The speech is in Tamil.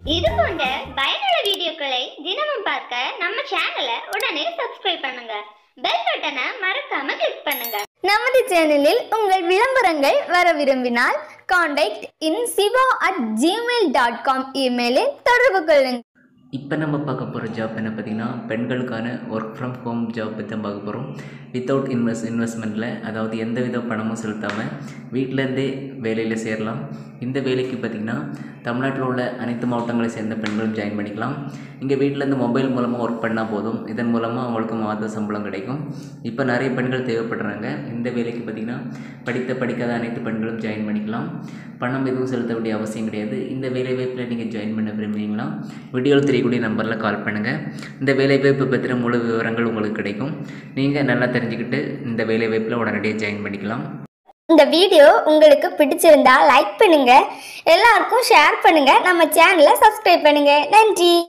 இது போன்ற பயனுள்ள வீடியோக்களை தினமும் பார்க்க நம்ம சேனலை உடனே சப்ஸ்கிரைப் பண்ணுங்க பெல் பட்டனை மறக்காம கிளிக் பண்ணுங்க நமது சேனலில் உங்கள் விளம்பரங்கள் வர விரும்பினால் contact in Siva at Gmail dot com இமெயிலில் தொடர்பு கொள்ளுங்கள் இப்போ நம்ம பார்க்க போகிற ஜாப் என்ன பார்த்திங்கன்னா பெண்களுக்கான ஒர்க் ஃப்ரம் ஹோம் ஜாப் பற்றி தான் பார்க்க போகிறோம் வித்தவுட் இன்வெஸ்ட் இன்வெஸ்ட்மெண்ட்டில் அதாவது எந்த வித பணமும் செலுத்தாமல் வீட்டிலேருந்தே வேலையில் சேரலாம் இந்த வேலைக்கு பார்த்திங்கன்னா தமிழ்நாட்டில் உள்ள அனைத்து மாவட்டங்களை சேர்ந்த பெண்களும் ஜாயின் பண்ணிக்கலாம் இங்கே வீட்டிலேருந்து மொபைல் மூலமாக ஒர்க் பண்ணால் போதும் இதன் மூலமாக அவங்களுக்கு மாத சம்பளம் கிடைக்கும் இப்போ நிறைய பெண்கள் தேவைப்படுறாங்க இந்த வேலைக்கு பார்த்திங்கன்னா படித்த படிக்காத அனைத்து பெண்களும் ஜாயின் பண்ணிக்கலாம் பணம் எதுவும் செலுத்த வேண்டிய அவசியம் கிடையாது இந்த வேலைவாய்ப்பில் நீங்கள் ஜாயின் பண்ண விரும்புகிறீங்களா வீடியோவில் தெரியக்கூடிய நம்பரில் கால் பண்ணுங்கள் இந்த வேலைவாய்ப்பு பற்றின முழு விவரங்கள் உங்களுக்கு கிடைக்கும் நீங்கள் நல்லா தெரிஞ்சுக்கிட்டு இந்த வேலைவாய்ப்பில் உடனடியாக ஜாயின் பண்ணிக்கலாம் இந்த வீடியோ உங்களுக்கு பிடிச்சிருந்தா லைக் பண்ணுங்க எல்லாருக்கும் ஷேர் பண்ணுங்க நம்ம சேனலை சப்ஸ்கிரைப் பண்ணுங்க நன்றி